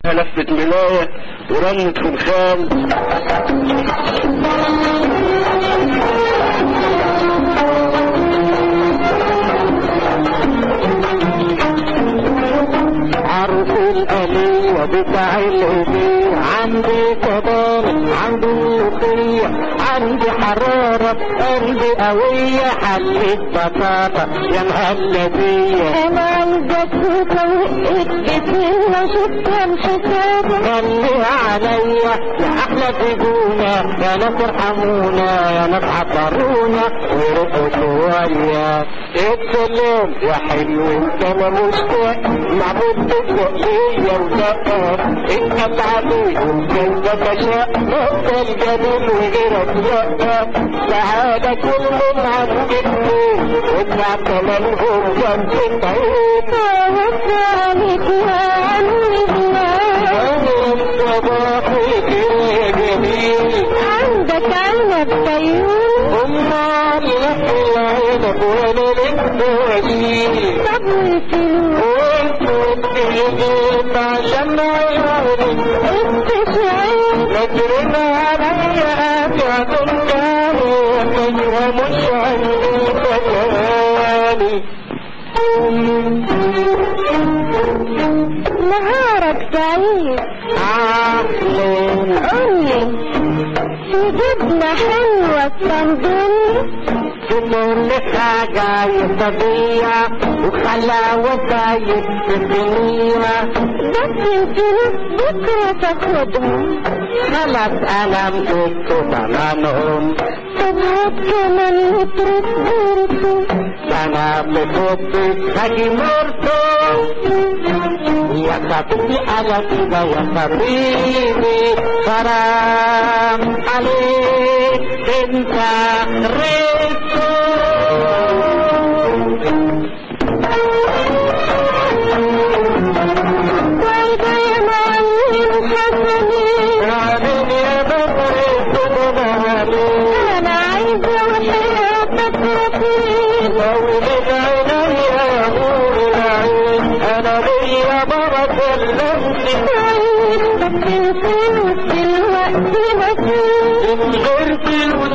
لفت ملاية ورنت خلخال عرف الآلية بتاع الهدية عندي كبار عندي ملوخية عندي حرارة قلبي قوية حليت بطاطا يا مهلبية انا عايزك تطوقك بكلمة شكرا شكرا خليها عليا يا احلى زبونة يا ناس ارحمونا يا ناس عبرونا ورقوا شوية اتسلم يا حلو انت انا مشتاق معبود بفوقية ودقة انت تعبي انت تشاء انت الجميل وغيرك لا سعادة كل من عندك وادفع ثمنهم جنب الطريق وهسالك يا قلبي عندك عنب طيور طب والفلوس انت شعير نهارك سعيد قولي في جبنة حلوة صندوق كل حاجة يستطيع وحلاوة يستطيع بس الفلوس بكرة تاخدهم خلاص أنا مسكت ضمانهم طب هات كمان لتر بيرتو أنا بصوت هاجي مرتو يا خطيبي على كده يا خطيبي حرام عليك انت ريتو وإذا يا معلم حسنين أنا عايزة وحياتك رفيق بس الفلوس دلوقتي مفيش